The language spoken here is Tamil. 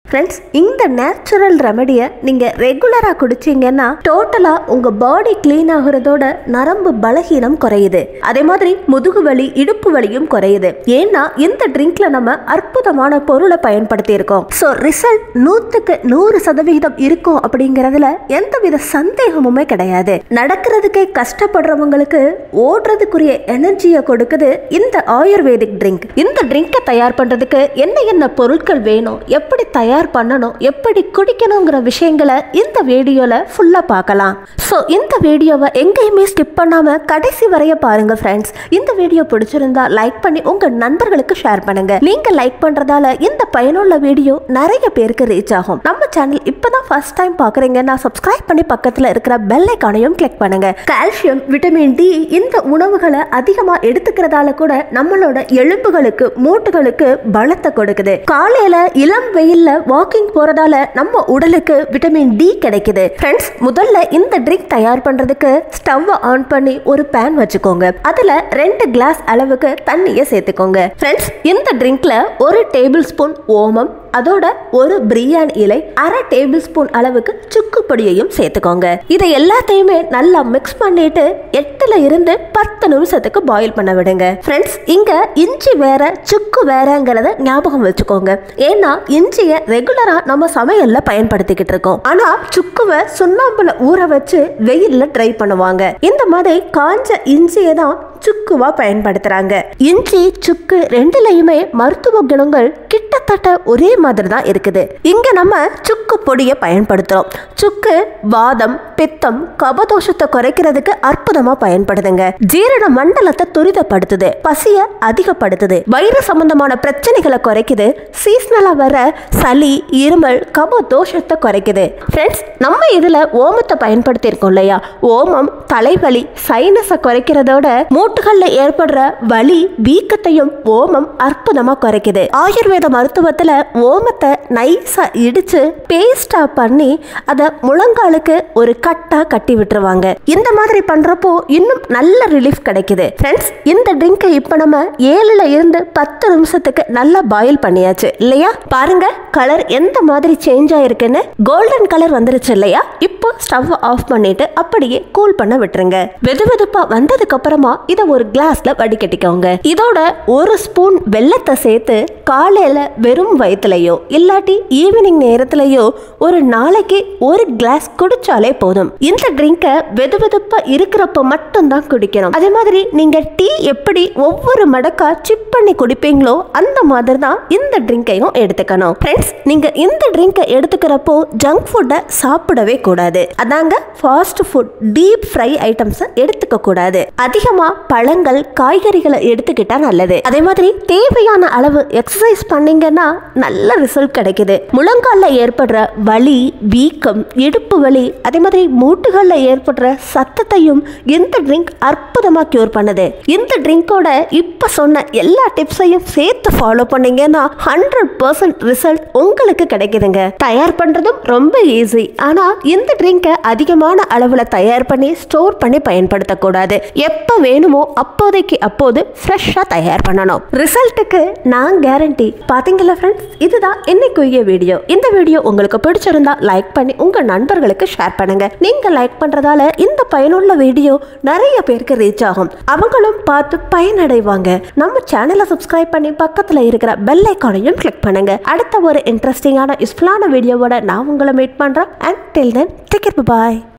ஃப்ரெண்ட்ஸ் இந்த நேச்சுரல் ரெமடியை நீங்கள் ரெகுலராக குடிச்சீங்கன்னா டோட்டலாக உங்கள் பாடி க்ளீன் ஆகுறதோட நரம்பு பலகீனம் குறையுது அதே மாதிரி முதுகு வலி இடுப்பு வலியும் குறையுது ஏன்னா இந்த ட்ரிங்க்ல நம்ம அற்புதமான பொருளை பயன்படுத்தி இருக்கோம் ஸோ ரிசல்ட் நூற்றுக்கு நூறு சதவிகிதம் இருக்கும் அப்படிங்கிறதுல எந்தவித சந்தேகமுமே கிடையாது நடக்கிறதுக்கே கஷ்டப்படுறவங்களுக்கு ஓடுறதுக்குரிய எனர்ஜியை கொடுக்குது இந்த ஆயுர்வேதிக் ட்ரிங்க் இந்த ட்ரிங்கை தயார் பண்ணுறதுக்கு என்ன என்ன பொருட்கள் வேணும் எப்படி தயார் பண்ணணும் எப்படி குடிக்கணுங்கிற விஷயங்களை இந்த வீடியோவில் ஃபுல்லாக பார்க்கலாம் ஸோ இந்த வீடியோவை எங்கேயுமே ஸ்கிப் பண்ணாமல் கடைசி வரைய பாருங்க ஃப்ரெண்ட்ஸ் இந்த வீடியோ பிடிச்சிருந்தா லைக் பண்ணி உங்கள் நண்பர்களுக்கு ஷேர் பண்ணுங்க நீங்கள் லைக் பண்ணுறதால இந்த பயனுள்ள வீடியோ நிறைய பேருக்கு ரீச் ஆகும் நம்ம சேனல் இப்போதான் ஃபர்ஸ்ட் டைம் பார்க்குறீங்கன்னா சப்ஸ்கிரைப் பண்ணி பக்கத்தில் இருக்கிற பெல் ஐக்கானையும் கிளிக் பண்ணுங்க கால்சியம் விட்டமின் டி இந்த உணவுகளை அதிகமாக எடுத்துக்கிறதால கூட நம்மளோட எலும்புகளுக்கு மூட்டுகளுக்கு பலத்தை கொடுக்குது காலையில இளம் வெயில்ல வாக்கிங் போறதால நம்ம உடலுக்கு விட்டமின் டி கிடைக்குது ஃப்ரெண்ட்ஸ் முதல்ல இந்த ட்ரிங்க் தயார் பண்றதுக்கு ஸ்டவ் ஆன் பண்ணி ஒரு பேன் வச்சுக்கோங்க அதுல ரெண்டு கிளாஸ் அளவுக்கு தண்ணியை சேர்த்துக்கோங்க ஃப்ரெண்ட்ஸ் இந்த ட்ரிங்க்ல ஒரு டேபிள் ஸ்பூன் ஓமம் அதோட ஒரு பிரியாணி இலை அரை டேபிள் ஸ்பூன் அளவுக்கு சுக்கு பொடியையும் சேர்த்துக்கோங்க இதை எல்லாத்தையுமே நல்லா மிக்ஸ் பண்ணிட்டு எட்டுல இருந்து பத்து நிமிஷத்துக்கு பாயில் பண்ண விடுங்க ஃப்ரெண்ட்ஸ் இங்க இஞ்சி வேற சுக்கு வேறங்கிறத ஞாபகம் வச்சுக்கோங்க ஏன்னா இஞ்சியை ரெகுலரா நம்ம சமையல்ல பயன்படுத்திக்கிட்டு இருக்கோம் ஆனா சுக்குவை சுண்ணாம்புல ஊற வச்சு வெயில்ல ட்ரை பண்ணுவாங்க இந்த மாதிரி காஞ்ச இஞ்சியை தான் சுக்குவா பயன்படுத்துறாங்க இஞ்சி சுக்கு ரெண்டுலயுமே மருத்துவ குணங்கள் கிட்டத்தட்ட ஒரே மாதிரி தான் இருக்குது இங்க நம்ம சுக்கு பொடியை பயன்படுத்துறோம் சுக்கு வாதம் பித்தம் கபதோஷத்தை குறைக்கிறதுக்கு அற்புதமா பயன்படுதுங்க ஜீரண மண்டலத்தை துரிதப்படுத்துது பசிய அதிகப்படுத்துது வயிறு சம்பந்தமான பிரச்சனைகளை குறைக்குது சீசனலா வர சளி இருமல் கப தோஷத்தை குறைக்குது ஃப்ரெண்ட்ஸ் நம்ம இதுல ஓமத்தை பயன்படுத்தி இருக்கோம் இல்லையா ஓமம் தலைவலி சைனஸை குறைக்கிறதோட மூட்டுகள்ல ஏற்படுற வலி வீக்கத்தையும் ஓமம் அற்புதமா குறைக்குது ஆயுர்வேத மருத்துவத்துல ஓமத்தை நைஸா இடிச்சு பேஸ்டா பண்ணி அதை முழங்காலுக்கு ஒரு கட்டா கட்டி விட்டுருவாங்க இந்த மாதிரி பண்றப்போ இன்னும் நல்ல ரிலீஃப் கிடைக்குது ஃப்ரெண்ட்ஸ் இந்த ட்ரிங்கை இப்போ நம்ம ஏழுல இருந்து பத்து நிமிஷத்துக்கு நல்லா பாயில் பண்ணியாச்சு இல்லையா பாருங்க கலர் எந்த மாதிரி சேஞ்ச் ஆயிருக்குன்னு கோல்டன் கலர் வந்துருச்சு இல்லையா இப்போ ஸ்டவ் ஆஃப் பண்ணிட்டு அப்படியே கூல் பண்ண விட்டுருங்க வெது வெதுப்பா வந்ததுக்கு அப்புறமா இதை ஒரு கிளாஸ்ல வடிகட்டிக்கோங்க இதோட ஒரு ஸ்பூன் வெல்லத்தை சேர்த்து காலையில வெறும் வயிற்றுலையோ இல்லாட்டி ஈவினிங் நேரத்திலையோ ஒரு நாளைக்கு ஒரு கிளாஸ் குடிச்சாலே போதும் இந்த ட்ரிங்கை வெது வெதுப்பா இருக்கிறப்ப மட்டும்தான் குடிக்கணும் அதே மாதிரி நீங்க டீ எப்படி ஒவ்வொரு மடக்கா சிப் பண்ணி குடிப்பீங்களோ அந்த மாதிரி தான் இந்த ட்ரிங்கையும் எடுத்துக்கணும் ஃப்ரெண்ட்ஸ் நீங்க இந்த ட்ரிங்கை எடுத்துக்கிறப்போ ஜங்க் ஃபுட்டை சாப்பிடவே கூடாது அதாங்க ஃபாஸ்ட் ஃபுட் டீப் ஃப்ரை ஐட்டம்ஸை எடுத்துக்க கூடாது அதிகமா பழங்கள் காய்கறிகளை எடுத்துக்கிட்டா நல்லது அதே மாதிரி தேவையான அளவு எக்ஸசைஸ் பண்ணீங்கன்னா நல்ல ரிசல்ட் கிடைக்குது முழங்கால்ல ஏற்படுற வலி வீக்கம் இடுப்பு வலி அதே மாதிரி மூட்டுகள்ல ஏற்படுற சத்தத்தையும் இந்த ட்ரிங்க் அற்புதமா கியூர் பண்ணுது இந்த ட்ரிங்கோட இப்ப சொன்ன எல்லா டிப்ஸையும் சேர்த்து ஃபாலோ பண்ணீங்கன்னா ஹண்ட்ரட் பர்சன்ட் ரிசல்ட் உங்களுக்கு கிடைக்குதுங்க தயார் பண்றதும் ரொம்ப ஈஸி ஆனா இந்த ட்ரிங்கை அதிகமான அளவுல தயார் பண்ணி ஸ்டோர் பண்ணி பயன்படுத்தக்கூடாது எப்ப வேணுமோ அப்போதைக்கு அப்போது ஃப்ரெஷ்ஷாக தயார் பண்ணணும் ரிசல்ட்டுக்கு நான் கேரண்டி பாத்தீங்களா ஃப்ரெண்ட்ஸ் இதுதான் இன்னைக்குரிய வீடியோ இந்த வீடியோ உங்களுக்கு பிடிச்சிருந்தா லைக் பண்ணி உங்க நண்பர்களுக்கு ஷேர் பண்ணுங்க நீங்க லைக் பண்றதால இந்த பயனுள்ள வீடியோ நிறைய பேருக்கு ரீச் ஆகும் அவங்களும் பார்த்து பயனடைவாங்க நம்ம சேனலை சப்ஸ்கிரைப் பண்ணி பக்கத்துல இருக்கிற பெல் ஐக்கானையும் கிளிக் பண்ணுங்க அடுத்த ஒரு இன்ட்ரெஸ்டிங்கான யூஸ்ஃபுல்லான வீடியோவோட நான் உங்களை மீட் பண்றேன் and till then take bye